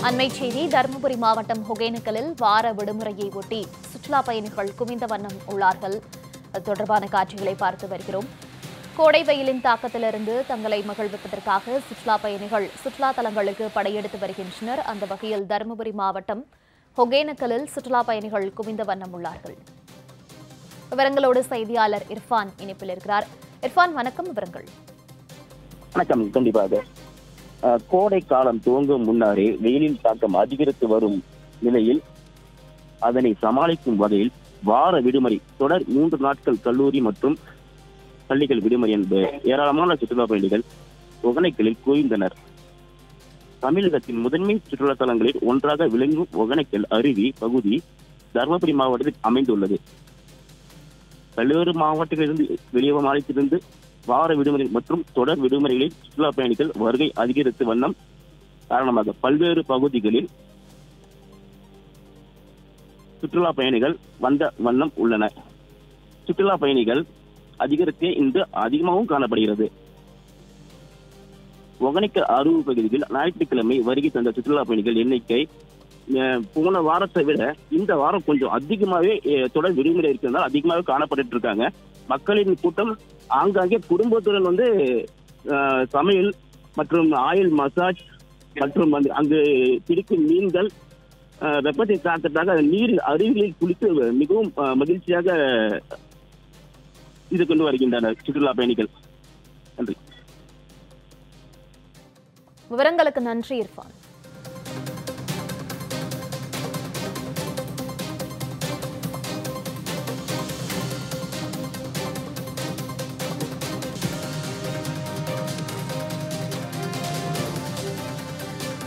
அண்மை செய்தி தருமபுரி மாவட்டம் ஒகேனக்கலில் வார விடுமுறையை ஒட்டி சுற்றுலா பயணிகள் குவிந்த வண்ணம் உள்ளார்கள் அது தொடர்பான காட்சிகளை பார்த்து வருகிறோம் கோடை வெயிலின் தாக்கத்திலிருந்து தங்களை மகிழ்விப்பதற்காக சுற்றுலா பயணிகள் சுற்றுலா தலங்களுக்கு படையெடுத்து வருகின்றனர் அந்த வகையில் தருமபுரி மாவட்டம் ஒகேனக்கலில் சுற்றுலா பயணிகள் குவிந்த வண்ணம் உள்ளார்கள் விவரங்களோடு செய்தியாளர் இர்ஃபான் இணைப்பில் இருக்கிறார் இர்ஃபான் வணக்கம் விவரங்கள் வணக்கம் கண்டிப்பாக அஹ், கோடை காலம் துவங்கும் முன்னாரே வெயிலின் தாக்கம் அதிகரித்து வரும் நிலையில் அதனை சமாளிக்கும் வகையில் வார விடுமுறை தொடர் மூன்று நாட்கள் கல்லூரி மற்றும் பள்ளிகள் விடுமுறை என்பது ஏராளமான சுற்றுலா பயணிகள் ஒகனைக்கலில் குவிந்தனர் தமிழகத்தின் முதன்மை சுற்றுலா தலங்களில் ஒன்றாக விளங்கும் ஒகனைக்கல் அருவி பகுதி தருமபுரி மாவட்டத்தில் அமைந்துள்ளது பல்வேறு மாவட்டங்களிலிருந்து வெளியே மாநிலத்திலிருந்து வார விடுமுறை மற்றும் தொடர் விடுமுறைகளில் சுற்றுலா பயணிகள் வருகை அதிகரித்து வண்ணம் காரணமாக பல்வேறு பகுதிகளில் சுற்றுலா பயணிகள் வந்த வண்ணம் உள்ளன சுற்றுலா பயணிகள் அதிகரித்தே இன்று அதிகமாகவும் காணப்படுகிறது ஒகனைக்க அருவு பகுதியில் ஞாயிற்றுக்கிழமை வருகை தந்த சுற்றுலா பயணிகள் எண்ணிக்கை அஹ், போன வாரத்தை விட இந்த வாரம் கொஞ்சம் அதிகமாகவே அஹ், தொடர் விடுமுறை இருக்கிறதால் அதிகமாகவே காணப்பட்டு இருக்காங்க மக்களின் கூட்டம் ஆங்காங்கே குடும்பத்துடன் வந்து அஹ், சமையல் மற்றும் ஆயில் மசாஜ் மற்றும் வந்து அங்கு பிடிக்கும் மீன்கள் அஹ், வெப்பத்தை தாக்கத்தாக நீரில் அருவிகளில் குளித்து மிகவும் அஹ், மகிழ்ச்சியாக இது கொண்டு வருகின்றனர் சுற்றுலா பயணிகள் நன்றி விவரங்களுக்கு நன்றி இர்ஃபான்